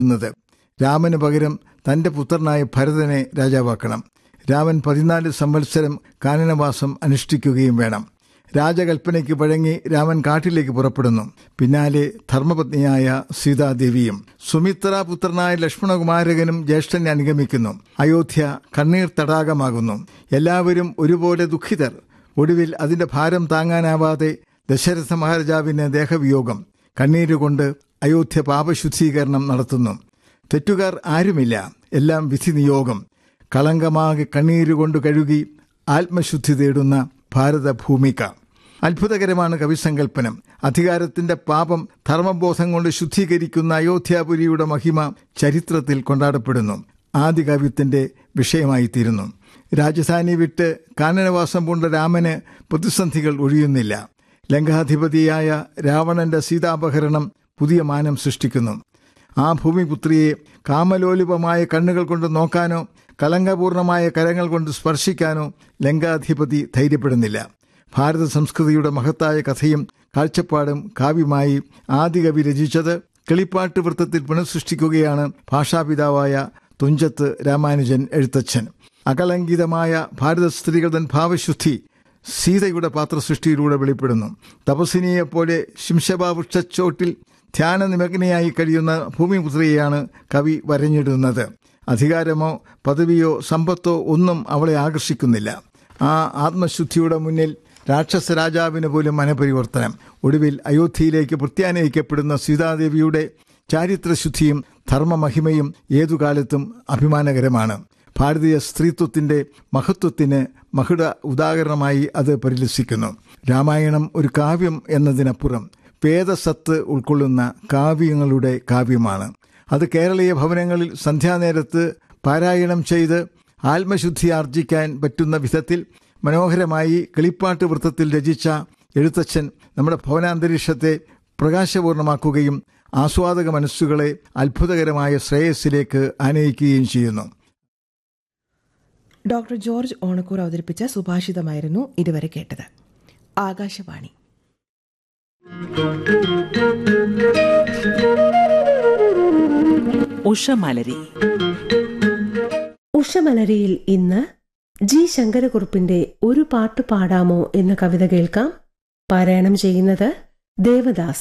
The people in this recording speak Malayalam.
ുന്നത് രാമന് പകരം തന്റെ പുത്രനായ ഭരതനെ രാജാവാക്കണം രാമൻ പതിനാല് സംവത്സരം കാനനവാസം അനുഷ്ഠിക്കുകയും വേണം രാജകൽപ്പനയ്ക്ക് വഴങ്ങി രാമൻ കാട്ടിലേക്ക് പുറപ്പെടുന്നു പിന്നാലെ ധർമ്മപത്നിയായ സീതാദേവിയും സുമിത്ര പുത്രനായ ലക്ഷ്മണകുമാരകനും ജ്യേഷ്ഠനെ അനുഗമിക്കുന്നു അയോധ്യ കണ്ണീർ തടാകമാകുന്നു എല്ലാവരും ഒരുപോലെ ദുഃഖിതർ ഒടുവിൽ അതിന്റെ ഭാരം താങ്ങാനാവാതെ ദശരഥ മഹാരാജാവിന് ദേഹവിയോഗം കണ്ണീരുകൊണ്ട് അയോധ്യ പാപശുദ്ധീകരണം നടത്തുന്നു തെറ്റുകാർ ആരുമില്ല എല്ലാം വിധി നിയോഗം കളങ്കമാകെ കണ്ണീരുകൊണ്ട് കഴുകി ആത്മശുദ്ധി തേടുന്ന ഭാരതഭൂമിക അത്ഭുതകരമാണ് കവിസങ്കല്പനം അധികാരത്തിന്റെ പാപം ധർമ്മബോധം കൊണ്ട് ശുദ്ധീകരിക്കുന്ന അയോധ്യാപുരിയുടെ മഹിമ ചരിത്രത്തിൽ കൊണ്ടാടപ്പെടുന്നു ആദ്യ കാവ്യത്തിന്റെ വിഷയമായിത്തീരുന്നു രാജധാനി വിട്ട് കാനനവാസം പൂണ്ട രാമന് പ്രതിസന്ധികൾ ഒഴിയുന്നില്ല ലങ്കാധിപതിയായ രാവണന്റെ സീതാപഹരണം പുതിയ മാനം സൃഷ്ടിക്കുന്നു ആ ഭൂമിപുത്രിയെ കാമലോലുപമായ കണ്ണുകൾ കൊണ്ട് നോക്കാനോ കളങ്കപൂർണമായ കരങ്ങൾ കൊണ്ട് സ്പർശിക്കാനോ ലങ്കാധിപതി ധൈര്യപ്പെടുന്നില്ല ഭാരത സംസ്കൃതിയുടെ മഹത്തായ കഥയും കാഴ്ചപ്പാടും കാവ്യമായി ആദികവി രചിച്ചത് കിളിപ്പാട്ട് വൃത്തത്തിൽ പുനഃസൃഷ്ടിക്കുകയാണ് ഭാഷാപിതാവായ തുഞ്ചത്ത് രാമാനുജൻ എഴുത്തച്ഛൻ അകലങ്കിതമായ ഭാരത സ്ത്രീകളുടെ ഭാവശുദ്ധി സീതയുടെ പാത്രസൃഷ്ടിയിലൂടെ വെളിപ്പെടുന്നു തപസ്വിനിയെപ്പോലെ ശിംശഭാവൃക്ഷച്ചോട്ടിൽ ധ്യാന നിമഗ്നയായി കഴിയുന്ന ഭൂമിപുത്രിയെയാണ് കവി വരഞ്ഞിടുന്നത് അധികാരമോ പദവിയോ സമ്പത്തോ ഒന്നും അവളെ ആകർഷിക്കുന്നില്ല ആ ആത്മശുദ്ധിയുടെ മുന്നിൽ രാക്ഷസ രാജാവിന് പോലും മനപരിവർത്തനം ഒടുവിൽ അയോധ്യയിലേക്ക് പ്രത്യാനയിക്കപ്പെടുന്ന സീതാദേവിയുടെ ചാരിത്രശുദ്ധിയും ധർമ്മമഹിമയും ഏതുകാലത്തും അഭിമാനകരമാണ് ഭാരതീയ സ്ത്രീത്വത്തിന്റെ മഹത്വത്തിന് മഹിട ഉദാഹരണമായി അത് പരിലസിക്കുന്നു രാമായണം ഒരു കാവ്യം എന്നതിനപ്പുറം വേദസത്ത് ഉൾക്കൊള്ളുന്ന കാവ്യങ്ങളുടെ കാവ്യമാണ് അത് കേരളീയ ഭവനങ്ങളിൽ സന്ധ്യാനേരത്ത് പാരായണം ചെയ്ത് ആത്മശുദ്ധി ആർജിക്കാൻ പറ്റുന്ന വിധത്തിൽ മനോഹരമായി കിളിപ്പാട്ട് വൃത്തത്തിൽ രചിച്ച എഴുത്തച്ഛൻ നമ്മുടെ ഭവനാന്തരീക്ഷത്തെ പ്രകാശപൂർണമാക്കുകയും ആസ്വാദക മനസ്സുകളെ അത്ഭുതകരമായ ശ്രേയസ്സിലേക്ക് ആനയിക്കുകയും ചെയ്യുന്നു ഡോക്ടർ ജോർജ് ഓണക്കൂർ അവതരിപ്പിച്ച സുഭാഷിതമായിരുന്നു ഇതുവരെ കേട്ടത് ആകാശവാണി ഉഷമലരി ഉഷമലരിയിൽ ഇന്ന് ജി ശങ്കരകുറുപ്പിന്റെ ഒരു പാട്ട് പാടാമോ എന്ന കവിത കേൾക്കാം പാരായണം ചെയ്യുന്നത് ദേവദാസ്